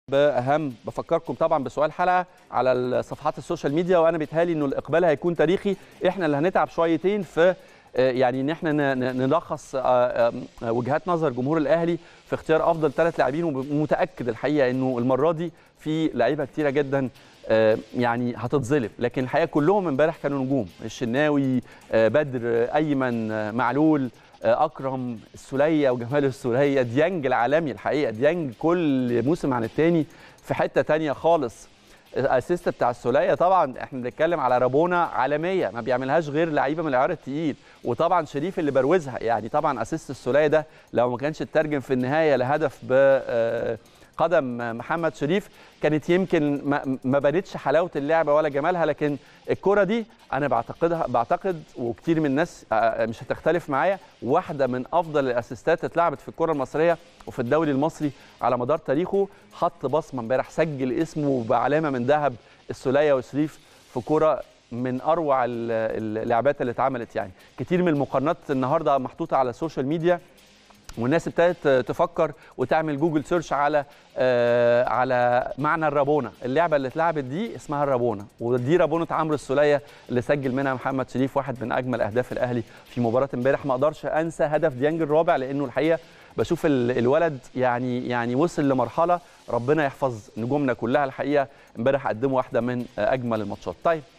باهم بفكركم طبعا بسؤال حلقه على صفحات السوشيال ميديا وانا بيتهيألي انه الاقبال هيكون تاريخي احنا اللي هنتعب شويتين في آه، يعني ان احنا ن- ن- نلخص آه، آه، وجهات نظر جمهور الاهلي في اختيار افضل ثلاث لاعبين ومتاكد الحقيقه انه المره دي في لعيبه كتيره جدا آه، يعني هتتظلم لكن الحقيقه كلهم امبارح كانوا نجوم الشناوي آه، بدر آه، ايمن آه، معلول آه، اكرم السوليه وجمال السوليه ديانج العالمي الحقيقه ديانج كل موسم عن التاني في حته تانية خالص الاسيست بتاع السوليه طبعا احنا بنتكلم على رابونا عالميه ما بيعملهاش غير لعيبه من العيار التقيل وطبعا شريف اللي بروزها يعني طبعا اسيست السوليه ده لو ما كانش اترجم في النهايه لهدف ب آه، قدم محمد شريف كانت يمكن ما, ما بانتش حلاوه اللعبه ولا جمالها لكن الكره دي انا بعتقدها بعتقد وكتير من الناس آه، مش هتختلف معايا واحده من افضل الاسيستات اتلعبت في الكره المصريه وفي الدوري المصري على مدار تاريخه حط بصمه امبارح سجل اسمه بعلامه من ذهب السوليه وشريف في كره من اروع ال- اللعبات اللي اتعملت يعني كتير من المقارنات النهارده محطوطه على السوشيال ميديا والناس ابتدت تفكر وتعمل جوجل سيرش على آه على معنى الرابونه اللعبه اللي اتلعبت دي اسمها الرابونه ودي رابونه عمرو السوليه اللي سجل منها محمد شريف واحد من اجمل اهداف الاهلي في مباراه امبارح ما اقدرش انسى هدف ديانج الرابع لانه الحقيقه بشوف ال- الولد يعني يعني وصل لمرحله ربنا يحفظ نجومنا كلها الحقيقه امبارح قدموا واحده من آه، اجمل الماتشات طيب